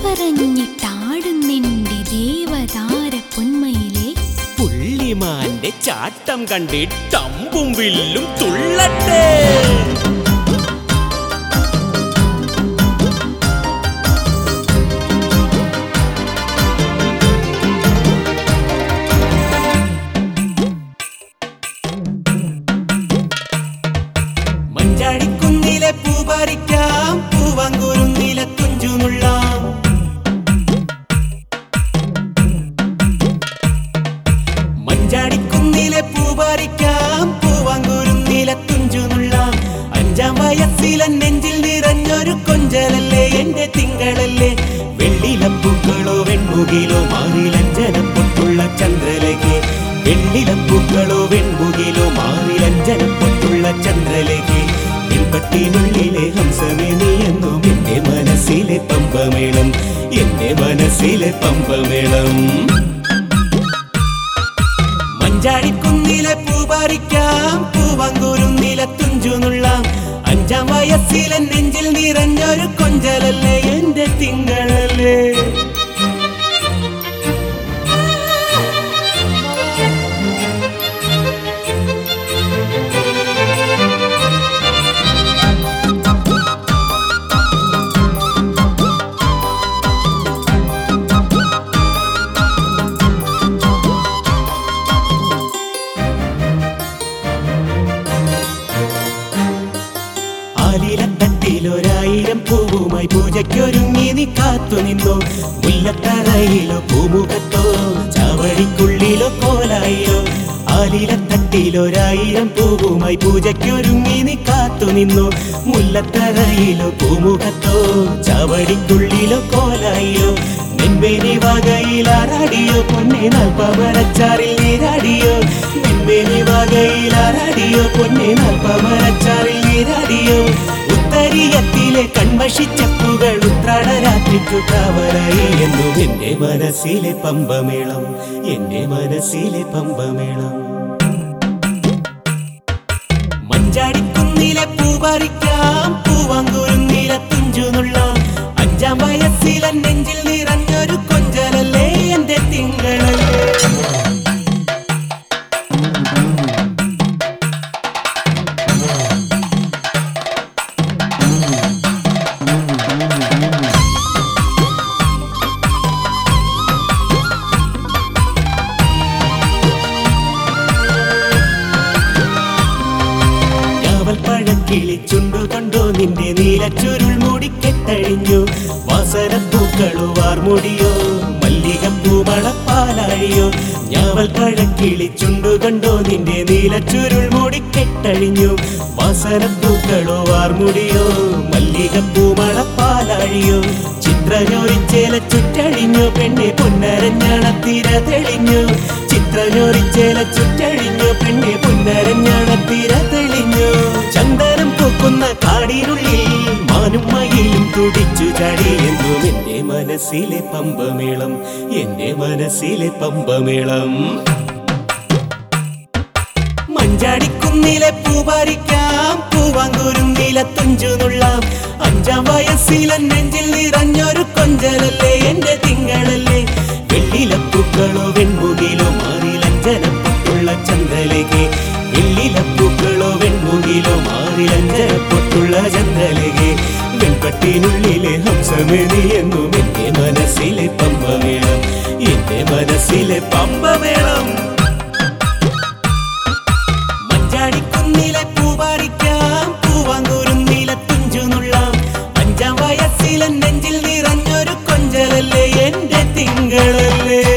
പറഞ്ഞിട്ടാടുന്നെന്റെ ദേവതാര പൊന്മയിലെ പുള്ളിമാന്റെ ചാട്ടം കണ്ടിട്ടമ്പും വില്ലും തുള്ളട്ടെ മഞ്ചാടിക്കുന്നിലെ പൂ പറിക്കാം പൂവാങ്കുരുന്നിലെ തുഞ്ചുമുള്ളാം മഞ്ചാടിക്കുന്നിലെ പൂ പറിക്കാം പൂവാങ്കുരുന്നിലെ തുഞ്ചുമുള്ളാം അഞ്ചാം വയസ്സിലെ നെഞ്ചിൽ നിറഞ്ഞൊരു കൊഞ്ചലല്ലേ എന്റെ തിങ്കളല്ലേ വെള്ളിലപ്പൂക്കളോ വെൺമുകിലോ മാറിലഞ്ചനപ്പൊട്ടുള്ള ചന്ദ്രലകെ വെള്ളിലപ്പൂക്കളോ വെൺമുകിലോ മാറിലഞ്ചനപ്പൊട്ടുള്ള ചന്ദ്രലകെ പിൻപട്ടിനുള്ളിലെ ഹംസമേ നീ എന്നും എന്റെ മനസ്സിലെ പമ്പമേളം എന്റെ മനസ്സിലെ പമ്പമേളം മഞ്ചാടിക്കുന്നിലെ പൂ പറിക്കാം പൂവങ്കുരുന്നിലെ തുഞ്ചുനുള്ളാം അഞ്ചാം വയസ്സിലെ നെഞ്ചിൽ നിറഞ്ഞൊരു കൊഞ്ചലല്ലേ എന്റെ തിങ്കളല്ലേ ആലിലത്തട്ടിലൊരായിരം പൂവുമായി പൂജയ്ക്കൊരുങ്ങി നീ കാത്തു നിന്നു മുല്ലത്തറയിലോ പൂമുഖത്തോ ചാവടിക്കുള്ളിലോ കോലായിലോ ആലിലത്തട്ടിലൊരായിരം പൂവുമായി പൂജയ്ക്കൊരുങ്ങി നീ കാത്തു നിന്നു മുല്ലത്തറയിലോ പൂമുഖത്തോ ചാവടിക്കുള്ളിലോ കോലായിലോ നെൻമേനി വകയിലാറാടിയോ പൊന്നെ നാൽപ്പമരച്ചാറിൽ നീരാടിയോ നെൻമേനി വകയിലാറാടിയോ പൊന്നെ നാൽപ്പമരച്ചാറിൽ നീരാടിയോ ഉത്തരീയത്തിലെ കൺവശിച്ചപ്പുകൾ ഉത്രാട രാത്രിക്കു കാവലായി എന്നു എന്റെ മനസ്സിലെ പമ്പമേളം എന്റെ മനസ്സിലെ പമ്പമേളം മഞ്ചാടിക്കുന്നിലെ പൂ പറിക്കാം പൂവാങ്കുരുന്നിലെ തുഞ്ചുനുള്ളാം അഞ്ചാം വയസ്സിലെ നെഞ്ചിൽ നിറഞ്ഞൊരു കൊഞ്ചലല്ലേ എന്റെ തിങ്കളല്ലേ ഞാവൽ പഴക്കിളി ചുണ്ടു കണ്ടോ നിന്റെ നീലച്ചുരുൾ മൂടിക്കെട്ടഴിഞ്ഞു വാസനപ്പൂക്കളോ വാർമുടിയോ മല്ലികപ്പൂ മണപ്പാലാഴിയോ ഞാവൽ പഴക്കിളി ചുണ്ടു കണ്ടോ നിന്റെ നീലച്ചുരുൾ മൂടിക്കെട്ടഴിഞ്ഞു വാസനപ്പൂക്കളോ വാർമുടിയോ മല്ലികപ്പൂ മണപ്പാലാഴിയോ ചിത്രജോരിച്ചേല ചുറ്റഴിഞ്ഞു പെണ്ണെ പൊന്നരഞ്ഞാണത്തിര തെളിഞ്ഞു ചിത്രജോരിച്ചേല ചുറ്റഴിഞ്ഞു പെണ്ണെ പൊന്നരഞ്ഞാണത്തിര തെളിഞ്ഞു ചന്ദനം പൂക്കുന്ന കാടിനുള്ളിൽ മാനും മയിലും തുടിച്ചു ചാടി എന്നും എന്റെ മനസ്സിലെ പമ്പമേളം എന്റെ മനസ്സിലെ പമ്പമേളം മഞ്ചാടിക്കുന്നിലെ പൂ പറിക്കാം പൂവാങ്കുരുന്നിലെ തുഞ്ചുനുള്ളാം അഞ്ചാം വയസ്സിലെ നെഞ്ചിൽ നിറഞ്ഞൊരു കൊഞ്ചലല്ലേ എന്റെ തിങ്കളല്ലേ വെള്ളിലപ്പൂക്കളോ വെൺമുകിലോ മാറിലഞ്ചനപ്പൊട്ടുള്ള ചന്ദ്രലേഖെ വെള്ളിലപ്പൂക്കളോ വെൺമുകിലോ മാറിലഞ്ചനപ്പൊട്ടുള്ള ചന്ദ്രലേഖെ വെൺപട്ടിനുള്ളിലെ ഹംസമേനി എന്നും എന്റെ മനസ്സിലെ പമ്പമേളം എന്റെ മനസ്സിലെ പമ്പമേളം മഞ്ചാടിക്കുന്നിലെ പൂ പറിക്കാം പൂവാങ്കുരുന്നിലെ തുഞ്ചുനുള്ളാം അഞ്ചാം വയസ്സിലെ നെഞ്ചിൽ നിറഞ്ഞൊരു കൊഞ്ചലല്ലേ എന്റെ തിങ്കളല്ലേ